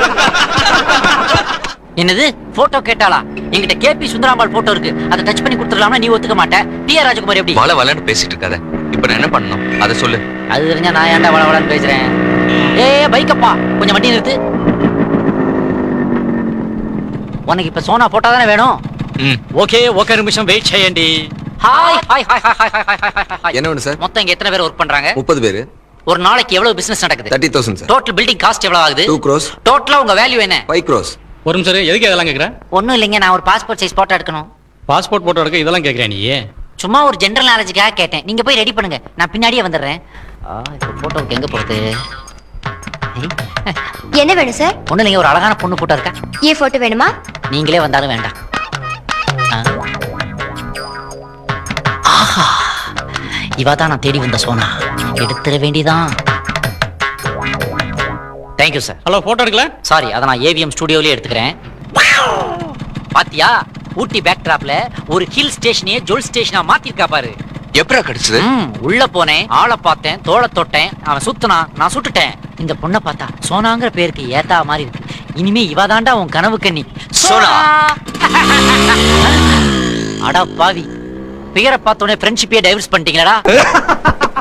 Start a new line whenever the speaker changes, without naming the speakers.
என்னது போட்டோ கேட்டாளா என்கிட்ட KP Sundarambal photo இருக்கு அதை டச் பண்ணி கொடுத்துடலாம்னா நீ ஒத்துக்க மாட்டேன் டி ஆர் ராஜகுமார் எப்படி
வள வளன்னு பேசிட்டு இருக்காத இப்ப நான் என்ன பண்ணணும் அதை சொல்லு
அது தெரிஞ்சா நான் ஏன்டா வள வளன்னு பேசுறேன் ஏ பைக்கப்பா கொஞ்சம் வண்டி நிறுத்து உனக்கு இப்ப சோனா போட்டோ தானே வேணும்
ம்
ఓకే ఒక నిమిషం వెయిట్ చేయండి
hi hi hi hi hi hi hi hi
என்ன வேணும் சார்
மொத்தம் இங்க எத்தனை பேர் ஒர்க் பண்றாங்க
முப்பது பேர்
ஒரு நாளைக்கு எவ்வளவு பிசினஸ் நடக்குது
thirty thousand sir
total building cost எவ்வளவு ஆகுது
டூ க்ரோஸ்
டோட்டலா உங்க வேல்யூ என்ன
ஃபைவ் க்ரோஸ்
ஒரு நிமிஷம் இரு, எதுக்கு இதெல்லாம் கேக்குற
ஒண்ணும் இல்லைங்க நான் ஒரு பாஸ்போர்ட் சைஸ் போட்டோ எடுக்கணும்
பாஸ்போர்ட் போட்டோ எடுக்க இதெல்லாம் கேக்குறியா நீ
சும்மா ஒரு ஜெனரல் நாலேஜுக்காக கேட்டேன் நீங்க போய் ரெடி பண்ணுங்க நான் பின்னாடியே வந்துடுறேன் ஆ, இப்ப போட்டோவுக்கு எங்க போறது
என்ன வேணும் சார்
ஒண்ணு இல்லைங்க ஒரு அழகான பொண்ணு போட்டோ இருக்கா
ஏ போட்டோ வேணுமா
நீங்களே வந்தாலும் வேண்டாம் ஆ. ஆஹா இவ தான் நான் தேடி வந்த சோனா எடுத்துட வேண்டியதான் தேங்க்யூ சார்
ஹலோ போட்டோ எடுக்கல
சாரி அதை நான் ஏவிஎம் ஸ்டுடியோலயே எடுத்துக்கிறேன் பாத்தியா ஊட்டி பேக் டிராப்ல ஒரு ஹில் ஸ்டேஷனையே ஜுவல் ஸ்டேஷனா மாத்திருக்கா பாரு
எப்படா கிடைச்சது
ம், உள்ள போனேன் ஆளை பார்த்தேன் தோளை தொட்டேன் அவன் சுத்துனான் நான் சுட்டுட்டேன் இந்த பொண்ணை பார்த்தா சோனாங்கிற பேருக்கு ஏத்தா மாதிரி இருக்கு இனிமே இவ தாண்டா உன் கனவு கண்ணி
சோனா.
அடா பாவி பேரை பார்த்தோன்னே ஃப்ரெண்ட்ஷிப்பே டைவர்ஸ் பண்ணிட்டீங்களடா